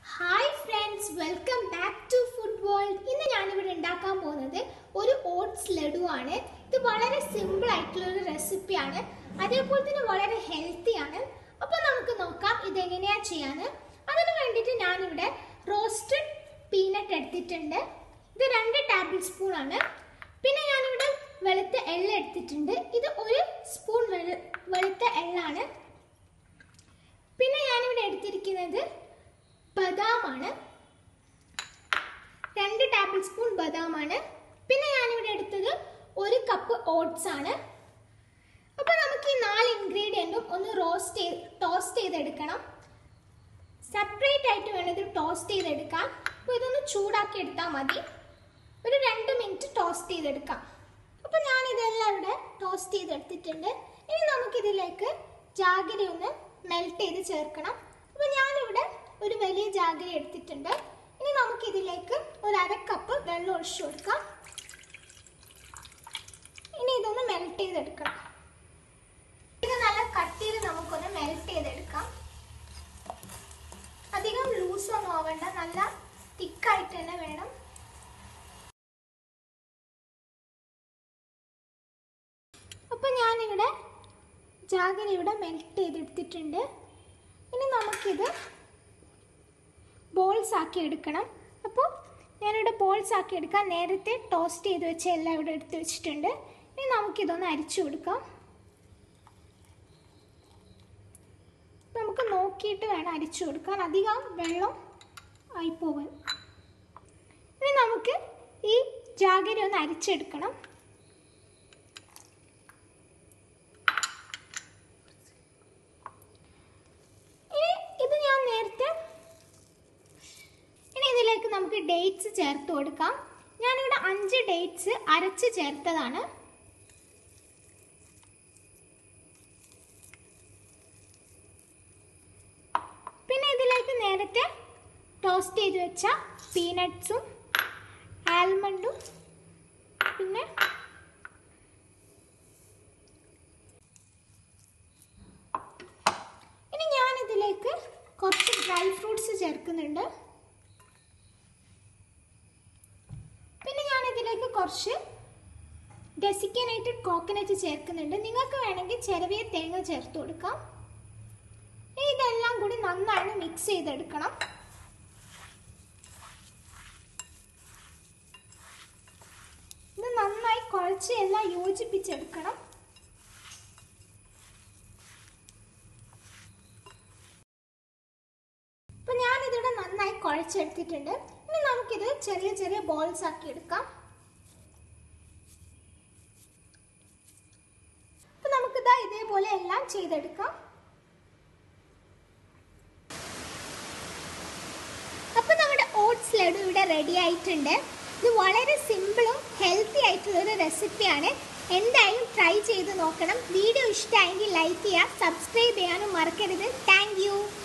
hi friends welcome back to food world ഇന്ന് ഞാനിവിടെ ഉണ്ടാക്കാൻ പോകുന്നത് ഒരു ഓട്സ് ലഡു ആണ് ഇത് വളരെ സിമ്പിൾ ആയിട്ടുള്ള ഒരു റെസിപ്പിയാണ് അതേപോലെ തന്നെ വളരെ ഹെൽത്തി ആണ് അപ്പോൾ നമുക്ക് നോക്കാം ഇത് എങ്ങനെയാ ചെയ്യാന്ന് അതിന് വേണ്ടിയിട്ട് ഞാനിവിടെ റോസ്റ്റഡ് പീനട്ട് എടുത്തിട്ടുണ്ട് ഇത് രണ്ട് ടേബിൾ സ്പൂൺ ആണ് പിന്നെ ഞാനിവിടെ വെളുത്ത എള്ള എടുത്തിട്ടുണ്ട് ഇത് ഒരു സ്പൂൺ വെളു- വെളുത്ത എള്ളാണ് പിന്നെ ഞാനിവിടെ എടുത്തിരിക്കുന്നത് ബദാമാണ് രണ്ട് ടേബിൾ സ്പൂൺ ബദാമാണ് പിന്നെ ഞാനിവിടെ എടുത്തത് ഒരു കപ്പ് ഓട്സ് ആണ് അപ്പോൾ നമുക്ക് ഈ നാല് ഇൻഗ്രീഡിയൻറ്റും ഒന്ന് റോസ്റ്റ് ചെയ്ത് ടോസ്റ്റ് ചെയ്തെടുക്കണം സെപ്പറേറ്റ് ആയിട്ട് വേണം ഇത് ടോസ്റ്റ് ചെയ്തെടുക്കാം അപ്പോൾ ഇതൊന്ന് ചൂടാക്കി എടുത്താൽ മതി ഒരു രണ്ട് മിനിറ്റ് ടോസ്റ്റ് ചെയ്തെടുക്കാം അപ്പോൾ ഞാൻ ഇതെല്ലാം ഇവിടെ ടോസ്റ്റ് ചെയ്തെടുത്തിട്ടുണ്ട് ഇനി നമുക്കിതിലേക്ക് ജാഗരി ഒന്ന് മെൽറ്റ് ചെയ്ത് ചേർക്കണം അപ്പോൾ ഞാനിവിടെ ഒരു വലിയ ജാഗരി എടുത്തിട്ടുണ്ട് ഇനി നമുക്കിതിലേക്ക് ഒരു അര കപ്പ് വെള്ളം ഒഴിച്ചു കൊടുക്കാം ഇനി ഇതൊന്ന് മെൽറ്റ് ചെയ്തെടുക്കണം ഇത് നല്ല കട്ടിയിൽ നമുക്കൊന്ന് മെൽറ്റ് ചെയ്തെടുക്കാം അധികം ലൂസ് ഒന്നും ആവണ്ട നല്ല തിക്കായിട്ട് തന്നെ വേണം അപ്പോൾ ഞാനിവിടെ ജാഗരി ഇവിടെ മെൽറ്റ് ചെയ്തെടുത്തിട്ടുണ്ട് ഇനി നമുക്കിത് ബോൾസ് ആക്കി എടുക്കണം അപ്പോൾ ഞാനിവിടെ ബോൾസ് ആക്കി എടുക്കാൻ നേരത്തെ ടോസ്റ്റ് ചെയ്ത് വെച്ച എല്ലാം ഇവിടെ എടുത്ത് വെച്ചിട്ടുണ്ട് ഇനി നമുക്കിതൊന്ന് അരിച്ചു കൊടുക്കാം നമുക്ക് നോക്കിയിട്ട് വേണം അരിച്ചു കൊടുക്കാൻ അധികം വെള്ളം ആയിപ്പോവാൻ ഇനി നമുക്ക് ഈ ജാഗരി ഒന്ന് അരിച്ചെടുക്കണം ഇനി ഇത് ഞാൻ നേരത്തെ ഇനി ഇതിലേക്ക് നമുക്ക് ഡേറ്റ്സ് ചേർത്ത് കൊടുക്കാം ഞാനിവിടെ അഞ്ച് ഡേറ്റ്സ് അരച്ച് ചേർത്തതാണ് പിന്നെ ഇതിലേക്ക് നേരത്തെ ടോസ്റ്റ് ചെയ്ത് വെച്ച പീനട്ട്സും ആൽമണ്ടും പിന്നെ ഇനി ഞാൻ ഇതിലേക്ക് കുറച്ച് ഡ്രൈ ഫ്രൂട്ട്സ് ചേർക്കുന്നുണ്ട് പിന്നെ ഞാൻ ഇതിലേക്ക് കുറച്ച് ഡെസിക്കനേറ്റഡ് കോക്കനട്ട് ചേർക്കുന്നുണ്ട് നിങ്ങൾക്ക് വേണമെങ്കിൽ ചെറിയ തേങ്ങ ചേർത്ത് കൊടുക്കാം ഇനി ഇതെല്ലാം കൂടി നന്നായി മിക്സ് ചെയ്തെടുക്കണം ഇത് നന്നായി കുഴച്ച് എല്ലാം യോജിപ്പിച്ചെടുക്കണം അപ്പൊ ഞാനിതിവിടെ നന്നായി കുഴച്ചെടുത്തിട്ടുണ്ട് ഇനി നമുക്കിത് ചെറിയ ചെറിയ ബോൾസ് ആക്കി എടുക്കാം അപ്പൊ നമുക്കിതാ ഇതേപോലെ എല്ലാം ചെയ്തെടുക്കാം അപ്പൊ നമ്മുടെ ഓട്സ് ലഡു ഇവിടെ റെഡി ആയിട്ടുണ്ട് ഇത് വളരെ സിമ്പിളും ഹെൽത്തി ആയിട്ടുള്ള ഒരു റെസിപ്പിയാണ് എന്തായാലും ട്രൈ ചെയ്ത് നോക്കണം വീഡിയോ ഇഷ്ടമായെങ്കിൽ ലൈക്ക് ചെയ്യുക സബ്സ്ക്രൈബ് ചെയ്യാനും മറക്കരുത് താങ്ക്